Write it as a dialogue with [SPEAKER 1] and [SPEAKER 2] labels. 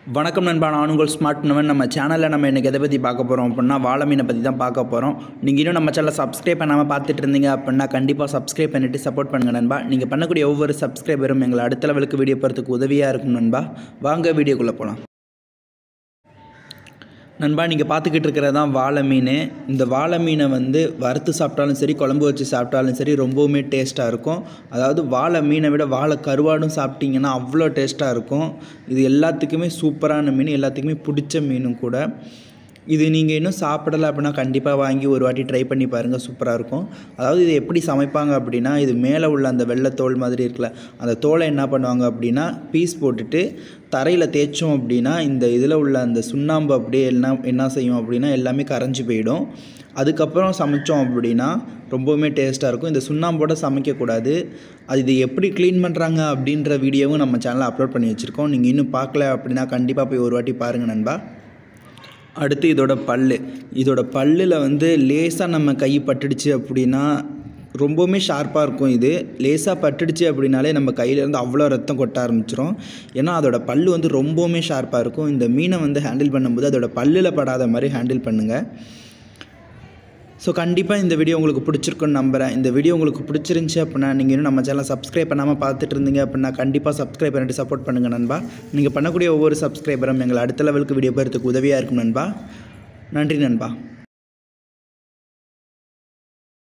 [SPEAKER 1] வணக்கம் நண்பா நான் உங்கள் ஸ்மார்ட் நவன் நம்ம சேனலில் நம்ம இன்றைக்கி எதை பற்றி பார்க்க போகிறோம் அப்படின்னா வாழை மீனை பற்றி தான் பார்க்க போகிறோம் நீங்கள் இன்னும் நம்ம சேனலை சப்ஸ்கிரைப் பண்ணாமல் பார்த்துட்டு இருந்தீங்க அப்படின்னா கண்டிப்பாக சப்ஸ்கிரைப் பண்ணிவிட்டு சப்போர்ட் பண்ணுங்கள் நண்பா நீங்கள் பண்ணக்கூடிய ஒவ்வொரு சப்ஸ்கிரைபரும் எங்களை அடுத்த லெவலுக்கு வீடியோ போகிறதுக்கு உதவியாக இருக்கும் நண்பா வாங்க வீடியோக்குள்ளே போகலாம் நண்பா நீங்கள் பார்த்துக்கிட்டு இருக்கிறது தான் வாழை மீன் இந்த வாழை மீனை வந்து வறுத்து சாப்பிட்டாலும் சரி குழம்பு வச்சு சாப்பிட்டாலும் சரி ரொம்பவுமே டேஸ்ட்டாக இருக்கும் அதாவது வாழை மீனை விட வாழை கருவாடும் சாப்பிட்டிங்கன்னா அவ்வளோ டேஸ்ட்டாக இருக்கும் இது எல்லாத்துக்குமே சூப்பரான மீன் எல்லாத்துக்குமே பிடிச்ச மீனும் கூட இது நீங்கள் இன்னும் சாப்பிடலை அப்படின்னா கண்டிப்பாக வாங்கி ஒரு வாட்டி ட்ரை பண்ணி பாருங்கள் சூப்பராக இருக்கும் அதாவது இது எப்படி சமைப்பாங்க அப்படின்னா இது மேலே உள்ள அந்த வெள்ளைத்தோல் மாதிரி இருக்குல்ல அந்த தோலை என்ன பண்ணுவாங்க அப்படின்னா பீஸ் போட்டுட்டு தரையில் தேய்ச்சோம் அப்படின்னா இந்த இதில் உள்ள அந்த சுண்ணாம்பு அப்படியே என்ன என்ன செய்யும் அப்படின்னா எல்லாமே கரைஞ்சி போயிடும் அதுக்கப்புறம் சமைச்சோம் அப்படின்னா ரொம்பவுமே டேஸ்ட்டாக இருக்கும் இந்த சுண்ணாம்போட சமைக்கக்கூடாது அது இது எப்படி க்ளீன் பண்ணுறாங்க அப்படின்ற வீடியோவும் நம்ம சேனலில் அப்லோட் பண்ணி வச்சுருக்கோம் நீங்கள் இன்னும் பார்க்கல அப்படின்னா கண்டிப்பாக போய் ஒரு வாட்டி பாருங்கள் நண்பா அடுத்து இதோட பல் இதோட பல்லில் வந்து லேசாக நம்ம கை பட்டுடுச்சு அப்படின்னா ரொம்பவுமே ஷார்ப்பாக இருக்கும் இது லேசாக பட்டுடுச்சு அப்படின்னாலே நம்ம கையிலேருந்து அவ்வளோ ரத்தம் கொட்ட ஆரம்பிச்சிரும் ஏன்னா அதோட பல் வந்து ரொம்பவுமே ஷார்ப்பாக இருக்கும் இந்த மீனை வந்து ஹேண்டில் பண்ணும்போது அதோட பல்லில் படாத மாதிரி ஹேண்டில் பண்ணுங்கள் ஸோ கண்டிப்பாக இந்த வீடியோ உங்களுக்கு பிடிச்சிருக்குன்னு நம்புகிறேன் இந்த வீடியோ உங்களுக்கு பிடிச்சிருந்துச்சி அப்படின்னா நீங்கள் இன்னும் நம்ம சேனலை சப்ஸ்கிரைப் பண்ணாமல் பார்த்துட்டு இருந்தீங்க அப்படின்னா கண்டிப்பாக சப்ஸ்கிரைப் பண்ணிட்டு சப்போர்ட் பண்ணுங்கள் நண்பா நீங்கள் பண்ணக்கூடிய ஒவ்வொரு சப்ஸ்கிரைபரும் எங்களை அடுத்த லெவலுக்கு வீடியோ போகிறதுக்கு உதவியாக இருக்கும் நண்பா நன்றி நண்பா